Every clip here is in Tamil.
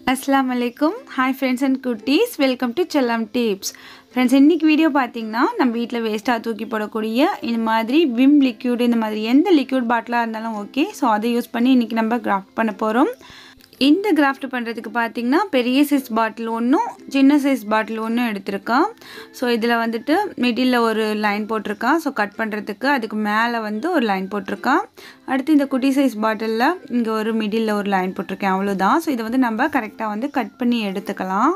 அஸ்லாம் வலைக்கும் ஹாய் ஃப்ரெண்ட்ஸ் அண்ட் குட்டீஸ் welcome to Chellam tips friends இன்றைக்கி வீடியோ பார்த்தீங்கன்னா நம்ம வீட்டில் வேஸ்ட்டாக தூக்கி போடக்கூடிய இந்த மாதிரி விம் லிக்யூட் இந்த மாதிரி எந்த லிக்யூட் பாட்டிலாக இருந்தாலும் ஓகே ஸோ அதை யூஸ் பண்ணி இன்றைக்கி நம்ம கிராஃப்ட் பண்ண போகிறோம் இந்த கிராஃப்ட் பண்ணுறதுக்கு பார்த்தீங்கன்னா பெரிய சைஸ் பாட்டில் ஒன்றும் சின்ன சைஸ் பாட்டில் ஒன்றும் எடுத்திருக்கான் ஸோ இதில் வந்துட்டு மிடில் ஒரு லைன் போட்டிருக்கான் ஸோ கட் பண்ணுறதுக்கு அதுக்கு மேலே வந்து ஒரு லைன் போட்டிருக்கான் அடுத்து இந்த குட்டி சைஸ் பாட்டிலில் இங்கே ஒரு மிடில் ஒரு லைன் போட்டிருக்கேன் அவ்வளோதான் ஸோ இதை வந்து நம்ம கரெக்டாக வந்து கட் பண்ணி எடுத்துக்கலாம்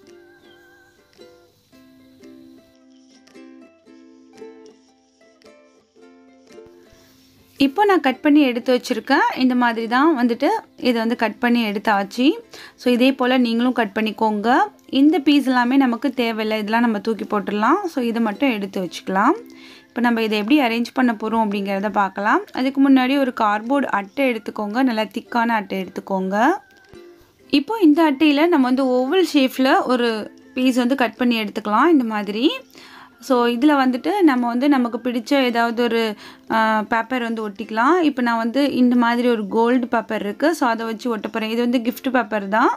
இப்போ நான் கட் பண்ணி எடுத்து வச்சுருக்கேன் இந்த மாதிரி தான் வந்துட்டு இதை வந்து கட் பண்ணி எடுத்தாச்சு ஸோ இதே போல் நீங்களும் கட் பண்ணிக்கோங்க இந்த பீஸ் எல்லாமே நமக்கு தேவையில்லை இதெல்லாம் நம்ம தூக்கி போட்டுடலாம் ஸோ இதை மட்டும் எடுத்து வச்சுக்கலாம் இப்போ நம்ம இதை எப்படி அரேஞ்ச் பண்ண போகிறோம் அப்படிங்கிறத பார்க்கலாம் அதுக்கு முன்னாடி ஒரு கார்ட்போர்டு அட்டை எடுத்துக்கோங்க நல்லா திக்கான அட்டை எடுத்துக்கோங்க இப்போ இந்த அட்டையில் நம்ம வந்து ஓவல் ஷேஃபில் ஒரு பீஸ் வந்து கட் பண்ணி எடுத்துக்கலாம் இந்த மாதிரி ஸோ இதில் வந்துட்டு நம்ம வந்து நமக்கு பிடிச்ச ஏதாவது ஒரு பேப்பர் வந்து ஒட்டிக்கலாம் இப்போ நான் வந்து இந்த மாதிரி ஒரு கோல்டு பேப்பர் இருக்குது ஸோ அதை வச்சு ஒட்ட போகிறேன் இது வந்து கிஃப்ட் பேப்பர் தான்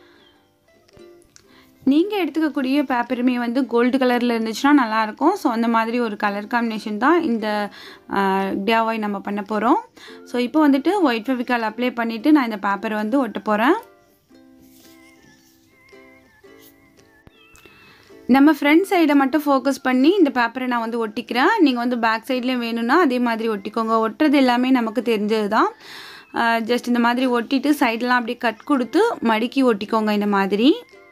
நீங்கள் எடுத்துக்கக்கூடிய பேப்பருமே வந்து கோல்டு கலரில் இருந்துச்சுன்னா நல்லாயிருக்கும் ஸோ அந்த மாதிரி ஒரு கலர் காம்பினேஷன் தான் இந்த டியாவாய் நம்ம பண்ண போகிறோம் ஸோ இப்போ வந்துட்டு ஒயிட் ஃபெவிகால் அப்ளை பண்ணிவிட்டு நான் இந்த பேப்பரை வந்து ஒட்ட போகிறேன் நம்ம ஃப்ரண்ட் சைடை மட்டும் ஃபோக்கஸ் பண்ணி இந்த பேப்பரை நான் வந்து ஒட்டிக்கிறேன் நீங்கள் வந்து பேக் சைட்லேயும் வேணும்னா அதே மாதிரி ஒட்டிக்கோங்க ஒட்டுறது எல்லாமே நமக்கு தெரிஞ்சது தான் ஜஸ்ட் இந்த மாதிரி ஒட்டிட்டு சைடெலாம் அப்படியே கட் கொடுத்து மடிக்கி ஒட்டிக்கோங்க இந்த மாதிரி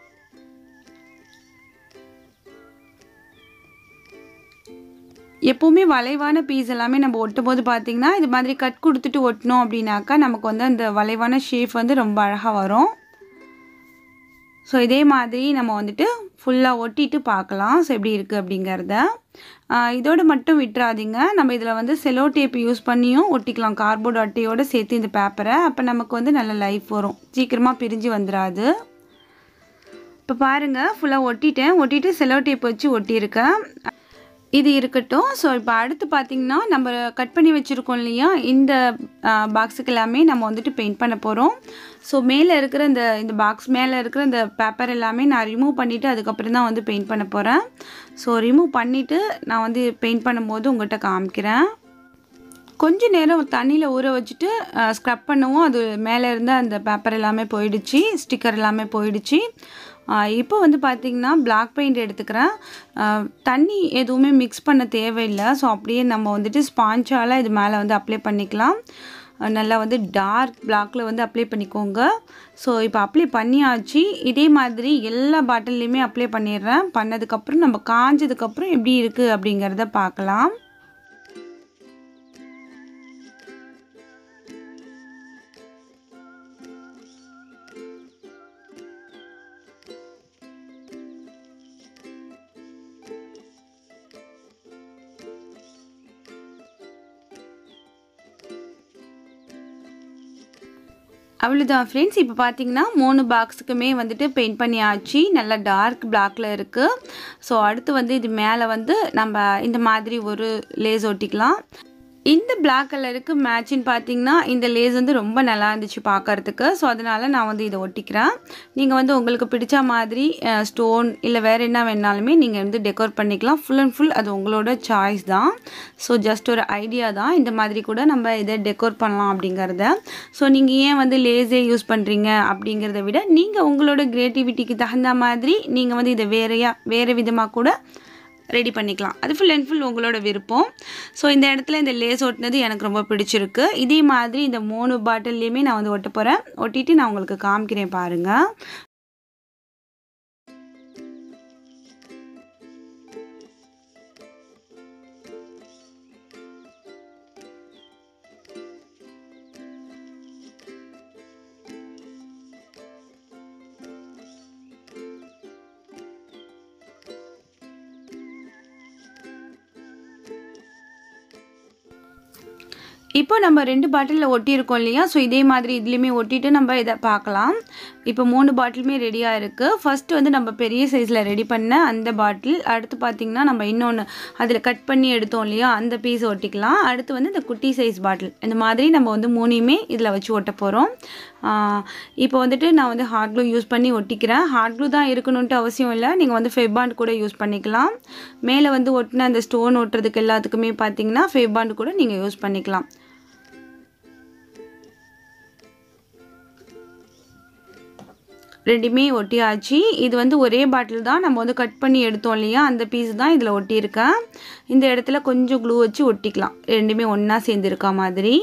எப்போவுமே வளைவான பீஸ் எல்லாமே நம்ம ஒட்டும் போது பார்த்திங்கன்னா இது மாதிரி கட் கொடுத்துட்டு ஒட்டினோம் அப்படின்னாக்கா நமக்கு வந்து அந்த வளைவான ஷேப் வந்து ரொம்ப அழகாக வரும் ஸோ இதே மாதிரி நம்ம வந்துட்டு ஃபுல்லாக ஒட்டிட்டு பார்க்கலாம் ஸோ எப்படி இருக்குது அப்படிங்கிறத இதோடு மட்டும் விட்டுறாதீங்க நம்ம இதில் வந்து செலோ டேப் யூஸ் பண்ணியும் ஒட்டிக்கலாம் கார்போர்டு அட்டையோடு சேர்த்து இந்த பேப்பரை அப்போ நமக்கு வந்து நல்ல லைஃப் வரும் சீக்கிரமாக பிரிஞ்சு வந்துடாது இப்போ பாருங்கள் ஃபுல்லாக ஒட்டிட்டேன் ஒட்டிட்டு செலோ டேப் வச்சு ஒட்டியிருக்கேன் இது இருக்கட்டும் ஸோ இப்போ அடுத்து பார்த்திங்கன்னா நம்ம கட் பண்ணி வச்சுருக்கோம் இல்லையா இந்த பாக்ஸுக்கு எல்லாமே நம்ம வந்துட்டு பெயிண்ட் பண்ண போகிறோம் ஸோ மேலே இருக்கிற இந்த இந்த பாக்ஸ் மேலே இருக்கிற இந்த பேப்பர் எல்லாமே நான் ரிமூவ் பண்ணிவிட்டு அதுக்கப்புறம் தான் வந்து பெயிண்ட் பண்ண போகிறேன் ஸோ ரிமூவ் பண்ணிவிட்டு நான் வந்து பெயிண்ட் பண்ணும்போது உங்கள்கிட்ட காமிக்கிறேன் கொஞ்ச நேரம் தண்ணியில் ஊற வச்சுட்டு ஸ்க்ரப் பண்ணவும் அது மேலே இருந்த அந்த பேப்பர் எல்லாமே போயிடுச்சு ஸ்டிக்கர் எல்லாமே போயிடுச்சு இப்போ வந்து பார்த்திங்கன்னா பிளாக் பெயிண்ட் எடுத்துக்கிறேன் தண்ணி எதுவுமே மிக்ஸ் பண்ண தேவையில்லை ஸோ அப்படியே நம்ம வந்துட்டு ஸ்பாஞ்சால் இது மேலே வந்து அப்ளை பண்ணிக்கலாம் நல்லா வந்து டார்க் பிளாக்கில் வந்து அப்ளை பண்ணிக்கோங்க ஸோ இப்போ அப்ளை பண்ணியாச்சு இதே மாதிரி எல்லா பாட்டில்லையுமே அப்ளை பண்ணிடுறேன் பண்ணதுக்கப்புறம் நம்ம காஞ்சதுக்கப்புறம் எப்படி இருக்குது அப்படிங்கிறத பார்க்கலாம் அவ்வளோதான் ஃப்ரெண்ட்ஸ் இப்போ பார்த்தீங்கன்னா மூணு பாக்ஸுக்குமே வந்துட்டு பெயிண்ட் பண்ணியாச்சு நல்லா டார்க் பிளாக்ல இருக்குது ஸோ அடுத்து வந்து இது மேலே வந்து நம்ம இந்த மாதிரி ஒரு லேஸ் ஒட்டிக்கலாம் இந்த பிளாக் கலருக்கு மேட்சின்னு பார்த்தீங்கன்னா இந்த லேஸ் வந்து ரொம்ப நல்லா இருந்துச்சு பார்க்கறதுக்கு ஸோ அதனால் நான் வந்து இதை ஒட்டிக்கிறேன் நீங்கள் வந்து உங்களுக்கு பிடிச்ச மாதிரி ஸ்டோன் இல்லை வேறு என்ன வேணாலுமே நீங்கள் வந்து டெக்கோர் பண்ணிக்கலாம் ஃபுல் அண்ட் ஃபுல் அது உங்களோட சாய்ஸ் தான் ஸோ ஜஸ்ட் ஒரு ஐடியா தான் இந்த மாதிரி கூட நம்ம இதை டெக்கோர் பண்ணலாம் அப்படிங்கிறத ஸோ நீங்கள் ஏன் வந்து லேஸே யூஸ் பண்ணுறீங்க அப்படிங்கிறத விட நீங்கள் உங்களோட க்ரியேட்டிவிட்டிக்கு தகுந்த மாதிரி நீங்கள் வந்து இதை வேறையாக வேறு விதமாக கூட ரெடி பண்ணிக்கலாம் அது ஃபுல் அண்ட் ஃபுல் உங்களோட விருப்பம் ஸோ இந்த இடத்துல இந்த லேஸ் ஒட்டினது எனக்கு ரொம்ப பிடிச்சிருக்கு இதே மாதிரி இந்த மூணு பாட்டில்லையுமே நான் வந்து ஒட்ட போகிறேன் ஒட்டிட்டு நான் உங்களுக்கு காமிக்கிறேன் பாருங்கள் இப்போ நம்ம ரெண்டு பாட்டிலில் ஒட்டியிருக்கோம் இல்லையா ஸோ இதே மாதிரி இதுலேயுமே ஒட்டிட்டு நம்ம இதை பார்க்கலாம் இப்போ மூணு பாட்டிலுமே ரெடியாக இருக்குது ஃபஸ்ட்டு வந்து நம்ம பெரிய சைஸில் ரெடி பண்ண அந்த பாட்டில் அடுத்து பார்த்திங்கன்னா நம்ம இன்னொன்று அதில் கட் பண்ணி எடுத்தோம் இல்லையா அந்த பீஸ் ஒட்டிக்கலாம் அடுத்து வந்து இந்த குட்டி சைஸ் பாட்டில் இந்த மாதிரி நம்ம வந்து மூணையுமே இதில் வச்சு ஒட்ட போகிறோம் இப்போ வந்துட்டு நான் வந்து ஹார்ட் க்ளூ யூஸ் பண்ணி ஒட்டிக்கிறேன் ஹார்ட் க்ளூ தான் இருக்கணுன்ட்டு அவசியம் இல்லை நீங்கள் வந்து ஃபெப்பாண்ட் கூட யூஸ் பண்ணிக்கலாம் மேலே வந்து ஒட்டின அந்த ஸ்டோன் ஒட்டுறதுக்கு எல்லாத்துக்குமே பார்த்தீங்கன்னா ஃபெப்பாண்ட் கூட நீங்கள் யூஸ் பண்ணிக்கலாம் ரெண்டுமே ஒட்டியாச்சு இது வந்து ஒரே பாட்டில் தான் நம்ம வந்து கட் பண்ணி எடுத்தோம் இல்லையா அந்த பீஸ் தான் இதில் ஒட்டியிருக்கேன் இந்த இடத்துல கொஞ்சம் க்ளூ வச்சு ஒட்டிக்கலாம் ரெண்டுமே ஒன்றா சேர்ந்துருக்கா மாதிரி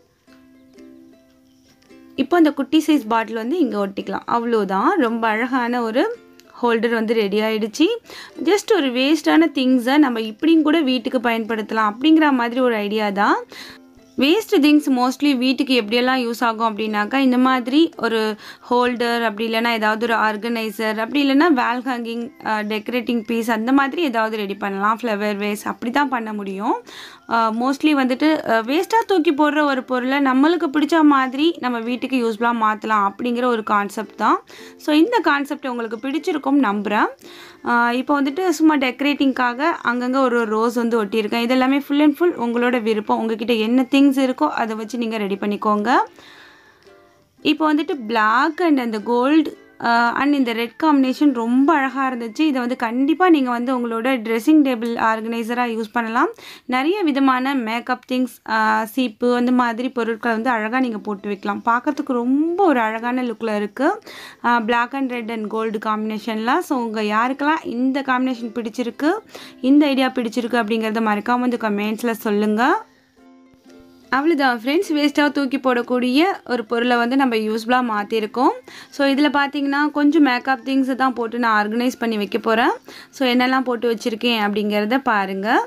இப்போ இந்த குட்டி சைஸ் பாட்டில் வந்து இங்கே ஒட்டிக்கலாம் அவ்வளோதான் ரொம்ப அழகான ஒரு ஹோல்டர் வந்து ரெடி ஆகிடுச்சு ஜஸ்ட் ஒரு வேஸ்ட்டான திங்ஸை நம்ம இப்படியும் கூட வீட்டுக்கு பயன்படுத்தலாம் அப்படிங்கிற மாதிரி ஒரு ஐடியா தான் வேஸ்ட் திங்ஸ் மோஸ்ட்லி வீட்டுக்கு எப்படியெல்லாம் யூஸ் ஆகும் அப்படின்னாக்கா இந்த மாதிரி ஒரு ஹோல்டர் அப்படி இல்லைன்னா ஏதாவது ஒரு ஆர்கனைசர் அப்படி இல்லைன்னா வேல் ஹேங்கிங் டெக்கரேட்டிங் பீஸ் அந்த மாதிரி ஏதாவது ரெடி பண்ணலாம் ஃப்ளவர் வேஸ் அப்படி தான் பண்ண முடியும் மோஸ்ட்லி வந்துட்டு வேஸ்ட்டாக தூக்கி போடுற ஒரு பொருளை நம்மளுக்கு பிடிச்ச மாதிரி நம்ம வீட்டுக்கு யூஸ்ஃபுல்லாக மாற்றலாம் அப்படிங்கிற ஒரு கான்செப்ட் தான் ஸோ இந்த கான்செப்ட் உங்களுக்கு பிடிச்சிருக்கும் நம்புகிறேன் இப்போ வந்துட்டு சும்மா டெக்கரேட்டிங்காக அங்கங்கே ஒரு ரோஸ் வந்து ஒட்டியிருக்கேன் இது எல்லாமே ஃபுல் அண்ட் ஃபுல் உங்களோட விருப்பம் உங்ககிட்ட என்ன திங்ஸ் இருக்கோ அதை வச்சு நீங்கள் ரெடி பண்ணிக்கோங்க இப்போ வந்துட்டு பிளாக் அண்ட் அந்த கோல்டு அண்ட் இந்த ரெட் காம்பினேஷன் ரொம்ப அழகாக இருந்துச்சு இதை வந்து கண்டிப்பாக நீங்கள் வந்து உங்களோட ட்ரெஸ்ஸிங் டேபிள் ஆர்கனைசராக யூஸ் பண்ணலாம் நிறைய விதமான மேக்கப் திங்ஸ் சீப்பு அந்த மாதிரி பொருட்களை வந்து அழகாக நீங்கள் போட்டு வைக்கலாம் பார்க்குறதுக்கு ரொம்ப ஒரு அழகான லுக்கில் இருக்குது black and red and gold காம்பினேஷன்லாம் ஸோ உங்கள் யாருக்கெல்லாம் இந்த காம்பினேஷன் பிடிச்சிருக்கு இந்த ஐடியா பிடிச்சிருக்கு அப்படிங்கிறத மறக்காமல் வந்து கமெண்ட்ஸில் சொல்லுங்கள் அவ்வளோதான் ஃப்ரெண்ட்ஸ் வேஸ்ட்டாக தூக்கி போடக்கூடிய ஒரு பொருளை வந்து நம்ம யூஸ்ஃபுல்லாக மாற்றிருக்கோம் ஸோ இதில் பார்த்தீங்கன்னா கொஞ்சம் மேக்கப் திங்ஸை தான் போட்டு நான் ஆர்கனைஸ் பண்ணி வைக்க போகிறேன் ஸோ என்னெல்லாம் போட்டு வச்சுருக்கேன் அப்படிங்கிறத பாருங்கள்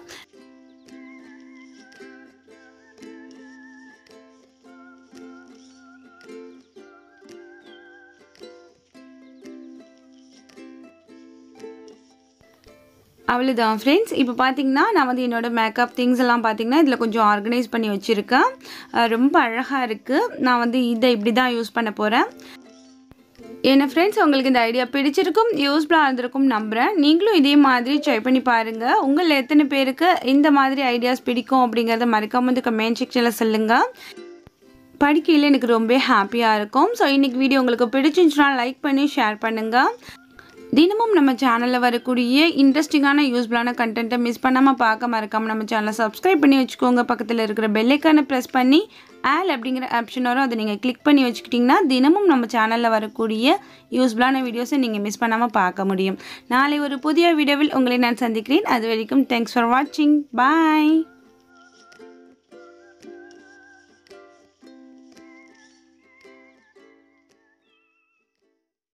அவ்வளோதான் ஃப்ரெண்ட்ஸ் இப்போ பார்த்தீங்கன்னா நான் வந்து என்னோடய மேக்கப் திங்ஸ் எல்லாம் பார்த்தீங்கன்னா இதில் கொஞ்சம் ஆர்கனைஸ் பண்ணி வச்சுருக்கேன் ரொம்ப அழகாக இருக்குது நான் வந்து இதை இப்படி தான் யூஸ் பண்ண போகிறேன் என்ன ஃப்ரெண்ட்ஸ் உங்களுக்கு இந்த ஐடியா பிடிச்சிருக்கும் யூஸ்ஃபுல்லாக இருந்திருக்கும் நம்புகிறேன் நீங்களும் இதே மாதிரி ட்ரை பண்ணி பாருங்கள் உங்களில் எத்தனை பேருக்கு இந்த மாதிரி ஐடியாஸ் பிடிக்கும் அப்படிங்கிறத மறக்காம வந்து கமெண்ட் செக்ஷனில் சொல்லுங்கள் படிக்கையில் எனக்கு ரொம்ப ஹாப்பியாக இருக்கும் ஸோ இன்றைக்கி வீடியோ உங்களுக்கு பிடிச்சிருந்துச்சுன்னா லைக் பண்ணி ஷேர் பண்ணுங்கள் தினமும் நம்ம சேனலில் வரக்கூடிய இன்ட்ரெஸ்டிங்கான யூஸ்ஃபுல்லான கண்டென்ட்டை மிஸ் பண்ணாமல் பார்க்க மறக்காமல் நம்ம சேனலை சப்ஸ்கிரைப் பண்ணி வச்சுக்கோங்க பக்கத்தில் இருக்கிற பெல்லைக்கானை ப்ரெஸ் பண்ணி ஆல் அப்படிங்கிற ஆப்ஷன் வரும் அதை நீங்கள் கிளிக் பண்ணி வச்சுக்கிட்டிங்கன்னா தினமும் நம்ம சேனலில் வரக்கூடிய யூஸ்ஃபுல்லான வீடியோஸை நீங்கள் மிஸ் பண்ணாமல் பார்க்க முடியும் நாளை ஒரு புதிய வீடியோவில் உங்களை நான் சந்திக்கிறேன் அது வரைக்கும் தேங்க்ஸ் ஃபார் வாட்சிங் பாய்